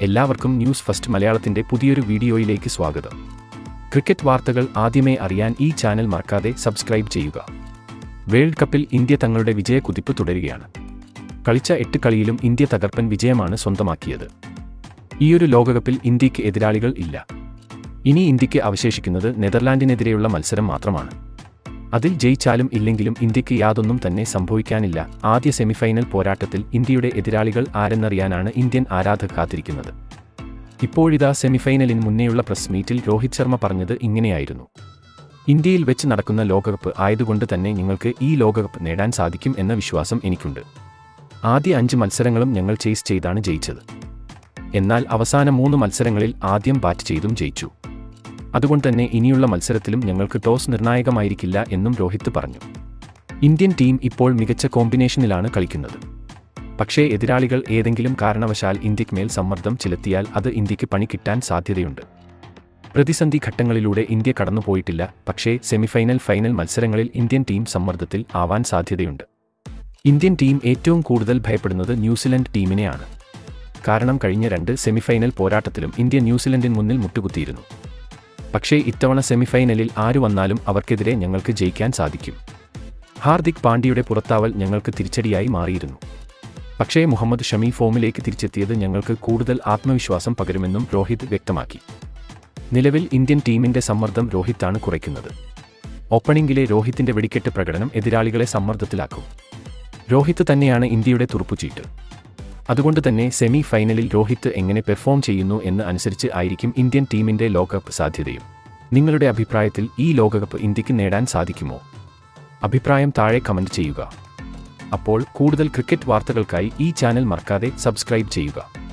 എല്ലാവർക്കും news first മലയാളത്തിന്റെ പുതിയൊരു വീഡിയോയിലേക്ക് സ്വാഗതം ക്രിക്കറ്റ് വാർത്തകൾ ആദ്യമേ അറിയാൻ ഈ ചാനൽ മറക്കാതെ സബ്സ്ക്രൈബ് ചെയ്യുക വേൾഡ് കപ്പിൽ ഇന്ത്യ തങ്ങളുടെ വിജയക്കുതിപ്പ് തുടരുകയാണ് കളിച്ച എട്ട് കളിയിലും ഇന്ത്യ തകർപ്പൻ വിജയമാണ് സ്വന്തമാക്കിയത് ഈയൊരു ലോകകപ്പിൽ ഇന്ത്യക്ക് എതിരാളികൾ ഇല്ല ഇനി ഇന്ത്യക്ക് അവശേഷിക്കുന്നത് നെതർലാൻഡിനെതിരെയുള്ള മത്സരം മാത്രമാണ് അതിൽ ജയിച്ചാലും ഇല്ലെങ്കിലും ഇന്ത്യക്ക് യാതൊന്നും തന്നെ സംഭവിക്കാനില്ല ആദ്യ സെമിഫൈനൽ പോരാട്ടത്തിൽ ഇന്ത്യയുടെ എതിരാളികൾ ആരെന്നറിയാനാണ് ഇന്ത്യൻ ആരാധകർ കാത്തിരിക്കുന്നത് ഇപ്പോഴിതാ സെമിഫൈനലിന് മുന്നേയുള്ള പ്രസ് മീറ്റിൽ രോഹിത് ശർമ്മ പറഞ്ഞത് ഇങ്ങനെയായിരുന്നു ഇന്ത്യയിൽ വെച്ച് നടക്കുന്ന ലോകകപ്പ് ആയതുകൊണ്ട് തന്നെ ഞങ്ങൾക്ക് ഈ ലോകകപ്പ് നേടാൻ സാധിക്കും എന്ന വിശ്വാസം എനിക്കുണ്ട് ആദ്യ അഞ്ച് മത്സരങ്ങളും ഞങ്ങൾ ചേസ് ചെയ്താണ് ജയിച്ചത് എന്നാൽ അവസാന മൂന്ന് മത്സരങ്ങളിൽ ആദ്യം ബാറ്റ് ചെയ്തും ജയിച്ചു അതുകൊണ്ട് തന്നെ ഇനിയുള്ള മത്സരത്തിലും ഞങ്ങൾക്ക് ടോസ് നിർണായകമായിരിക്കില്ല എന്നും രോഹിത് പറഞ്ഞു ഇന്ത്യൻ ടീം ഇപ്പോൾ മികച്ച കോമ്പിനേഷനിലാണ് കളിക്കുന്നത് പക്ഷേ എതിരാളികൾ ഏതെങ്കിലും കാരണവശാൽ ഇന്ത്യക്ക് മേൽ സമ്മർദ്ദം ചെലുത്തിയാൽ അത് ഇന്ത്യക്ക് പണി കിട്ടാൻ സാധ്യതയുണ്ട് പ്രതിസന്ധി ഘട്ടങ്ങളിലൂടെ ഇന്ത്യ കടന്നുപോയിട്ടില്ല പക്ഷേ സെമിഫൈനൽ ഫൈനൽ മത്സരങ്ങളിൽ ഇന്ത്യൻ ടീം സമ്മർദ്ദത്തിൽ ആവാൻ സാധ്യതയുണ്ട് ഇന്ത്യൻ ടീം ഏറ്റവും കൂടുതൽ ഭയപ്പെടുന്നത് ന്യൂസിലൻഡ് ടീമിനെയാണ് കാരണം കഴിഞ്ഞ രണ്ട് സെമിഫൈനൽ പോരാട്ടത്തിലും ഇന്ത്യ ന്യൂസിലൻഡിന് മുന്നിൽ മുട്ടുകുത്തിയിരുന്നു പക്ഷേ ഇത്തവണ സെമിഫൈനലിൽ ആരു വന്നാലും അവർക്കെതിരെ ഞങ്ങൾക്ക് ജയിക്കാൻ സാധിക്കും ഹാർദിക് പാണ്ഡ്യയുടെ പുറത്താവൽ ഞങ്ങൾക്ക് തിരിച്ചടിയായി മാറിയിരുന്നു പക്ഷേ മുഹമ്മദ് ഷമി ഫോമിലേക്ക് തിരിച്ചെത്തിയത് ഞങ്ങൾക്ക് കൂടുതൽ ആത്മവിശ്വാസം പകരുമെന്നും രോഹിത് വ്യക്തമാക്കി നിലവിൽ ഇന്ത്യൻ ടീമിന്റെ സമ്മർദ്ദം രോഹിത്താണ് കുറയ്ക്കുന്നത് ഓപ്പണിംഗിലെ രോഹിത്തിന്റെ വെടിക്കെട്ട് പ്രകടനം എതിരാളികളെ സമ്മർദ്ദത്തിലാക്കും രോഹിത് തന്നെയാണ് ഇന്ത്യയുടെ തുറുപ്പുചീട്ട് അതുകൊണ്ട് തന്നെ സെമി ഫൈനലിൽ രോഹിത് എങ്ങനെ പെർഫോം ചെയ്യുന്നു എന്ന് അനുസരിച്ച് ആയിരിക്കും ഇന്ത്യൻ ടീമിന്റെ ലോകകപ്പ് സാധ്യതയും നിങ്ങളുടെ അഭിപ്രായത്തിൽ ഈ ലോകകപ്പ് ഇന്ത്യക്ക് നേടാൻ സാധിക്കുമോ അഭിപ്രായം താഴെ കമന്റ് ചെയ്യുക അപ്പോൾ കൂടുതൽ ക്രിക്കറ്റ് വാർത്തകൾക്കായി ഈ ചാനൽ മറക്കാതെ സബ്സ്ക്രൈബ് ചെയ്യുക